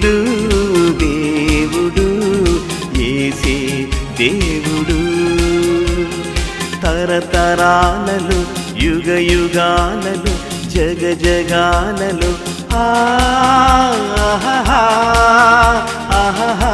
దేవుడు దేవుడు ఏసే దేవుడు తరతరాలలో యుగ యుగాలలో జగ జగాలలో ఆహా ఆహా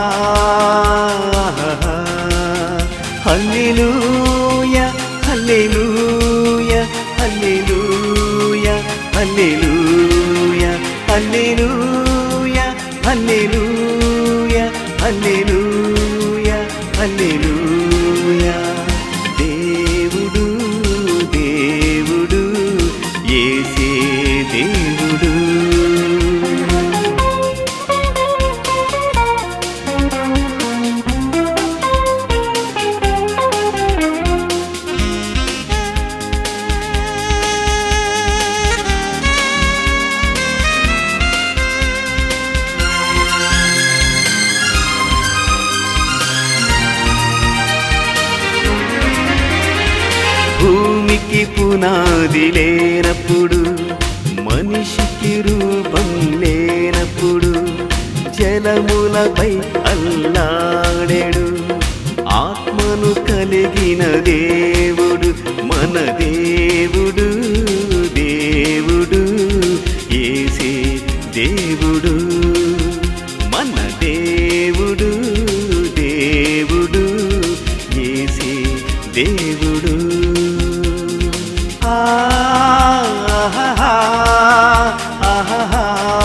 హల్లెలూయ హల్లెలూయ హల్లెలూయ హల్లెలూయ హల్లెలూయ హల్లెలూయ హల్లెలూయ హల్లెలూయ దేవుడు దేవుడు యేసే దేవుడు భూమికి పునాది లేనప్పుడు మనిషికి రూపం లేనప్పుడు జలములపై అల్లాడెడు ఆత్మను కలిగిన దేవుడు మన దేవుడు దేవుడు ఏసే దేవుడు మన దేవుడు దేవుడు ఏసే దేవుడు ఆహా ఆహా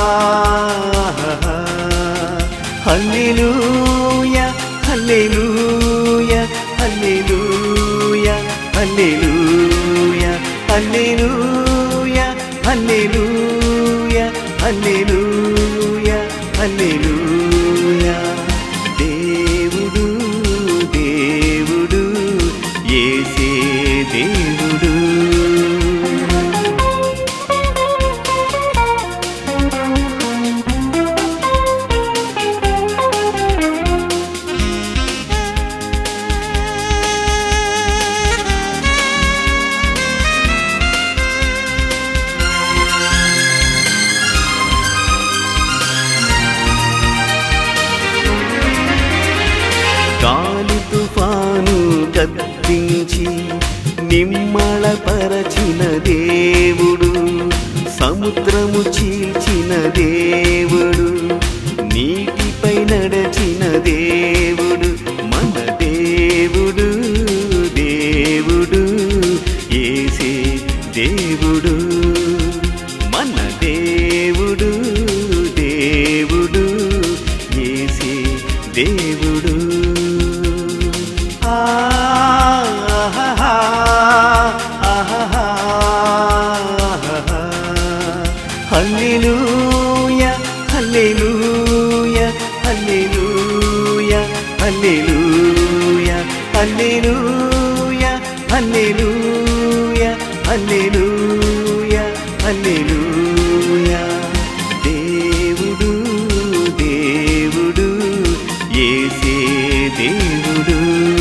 హల్లెలూయ హల్లెలూయ హల్లెలూయ హల్లెలూయ హల్లెలూయ హల్లెలూయ హల్లెలూయ హల్లెలూయ దేవుడు దేవుడు యేసే దేవుడు గాలి తుఫాను కత్తించి నిమ్మళపరచిన దేవుడు సముద్రము చీల్చిన దేవుడు నీటిపై నడచిన దేవుడు మన దేవుడు దేవుడు ఏసే దేవుడు మన దేవుడు దేవుడు ఏసే దేవుడు ఆహా ఆహా హల్లెలూయ హల్లెలూయ హల్లెలూయ హల్లెలూయ హల్లెలూయ హల్లెలూయ హల్లెలూయ హల్లెలూయ దేవుడు దేవుడు యేసే దేవుడు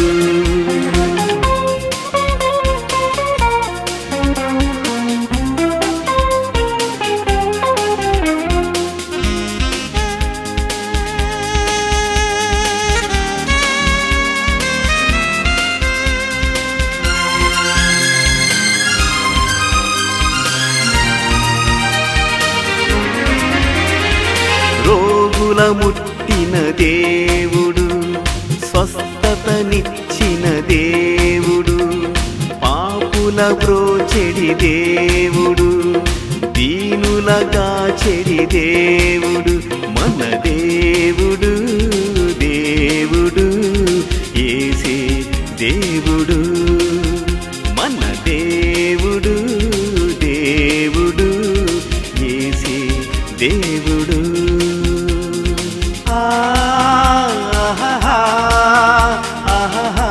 రోగుల ముట్టిన దేవుడు స్వస్థతనిచ్చిన దేవుడు పాపుల బ్రోచెడి దేవుడు దీనులగా చెడి దేవుడు మన దేవుడు దేవుడు ఏసే దేవుడు మన దేవుడు దేవుడు ఏసే దేవుడు ఆహా ఆహా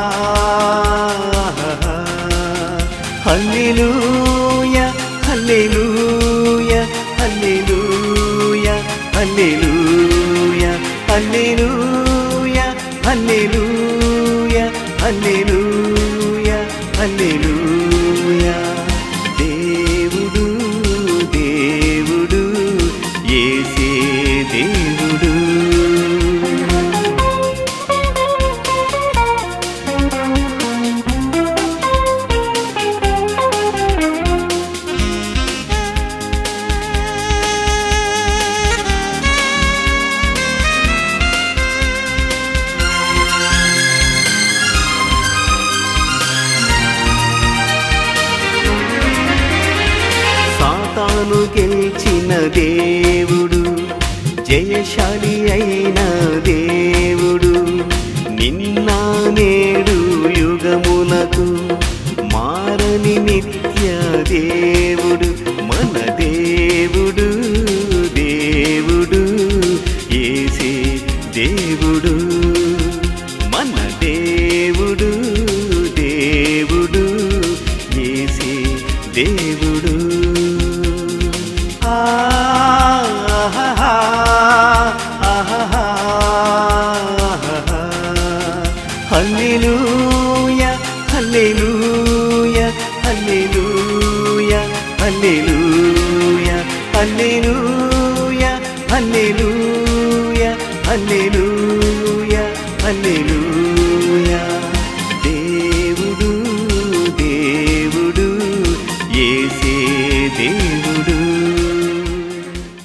హల్లెలూయ హల్లెలూయ హల్లెలూయ హల్లెలూయ హల్లెలూయ హల్లెలూయ హల్లెలూయ హల్లెలూయ దేవుడు దేవుడు యేసే దేవుడు సాతాను గెలిచిన దేవుడు జయశాలి అయిన దేవుడు నిన్న నేడు యుగమునకు మారని నిత్య దేవుడు మన దేవుడు దేవుడు ఏసే దేవుడు మన దేవుడు దేవుడు ఏసే దేవుడు ఆహాహా, ఆహాహా, ఆహాహా. హల్లెలూయా హల్లెలూయా హల్లెలూయా హల్లెలూయా హల్లెలూయా హల్లెలూయా హల్లెలూయా హల్లెలూయా